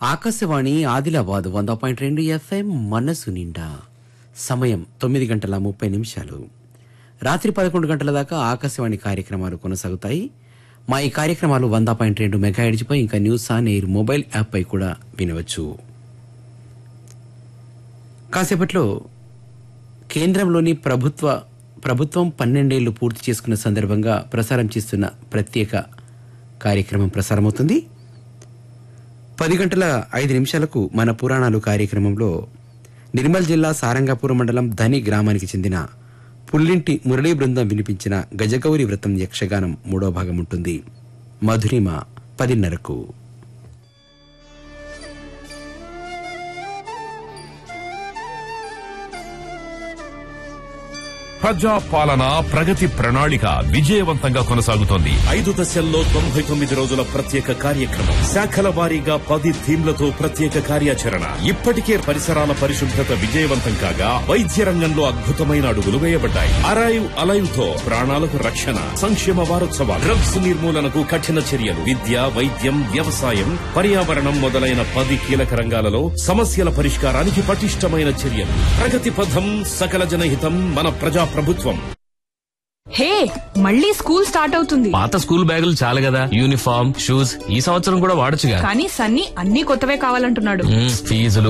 ఆకాశవాణి ఆదిలాబాద్ వంద పాయింట్ రెండు ఎఫ్ఎం మనసు నిండా సమయం తొమ్మిది గంటల ముప్పై నిమిషాలు రాత్రి పదకొండు గంటల దాకా ఆకాశవాణి కార్యక్రమాలు కొనసాగుతాయి మా ఈ కార్యక్రమాలు వంద పాయింట్ రెండు మెగాహెడ్జ్పై ఇంకా న్యూస్ ఆన్ ఎయిర్ మొబైల్ యాప్పై కూడా వినవచ్చు కాసేపట్లో కేంద్రంలోని ప్రభుత్వ ప్రభుత్వం పన్నెండేళ్లు పూర్తి చేసుకున్న సందర్భంగా ప్రసారం చేస్తున్న ప్రత్యేక కార్యక్రమం ప్రసారమవుతుంది పది గంటల ఐదు నిమిషాలకు మన పురాణాలు కార్యక్రమంలో నిర్మల్ జిల్లా సారంగాపూర్ మండలం ధని గ్రామానికి చెందిన పుల్లింటి మురళీ బృందం వినిపించిన గజగౌరి వ్రతం యక్షగానం మూడో భాగం ఉంటుంది మధురిమ పదిన్నరకు ప్రజా పాలన ప్రగతి ప్రణాళిక విజయవంతంగా కొనసాగుతోంది ఐదు దశల్లో తొంభై తొమ్మిది రోజుల ప్రత్యేక కార్యక్రమం శాఖల వారీగా పది థీమ్లతో ప్రత్యేక కార్యాచరణ ఇప్పటికే పరిసరాల పరిశుభ్రత విజయవంతం కాగా వైద్య రంగంలో అద్భుతమైన అడుగులు వేయబడ్డాయి అరైవ్ అలైవ్ తో ప్రాణాలకు రక్షణ సంక్షేమ వారోత్సవాలు డ్రగ్స్ నిర్మూలనకు కఠిన చర్యలు విద్య వైద్యం వ్యవసాయం పర్యావరణం మొదలైన పది కీలక రంగాలలో సమస్యల పరిష్కారానికి పటిష్టమైన చర్యలు ప్రగతి పథం సకల జనహితం మన ప్రజా ప్రభుత్వం హే మళ్ళీ స్కూల్ స్టార్ట్ అవుతుంది పాత స్కూల్ బ్యాగులు చాలు కదా యూనిఫామ్ షూస్ ఈ సంవత్సరం కూడా వాడొచ్చుగా కానీ సన్నీ అన్ని కొత్తవే కావాలంటున్నాడు మ్మ్, ఫీజులు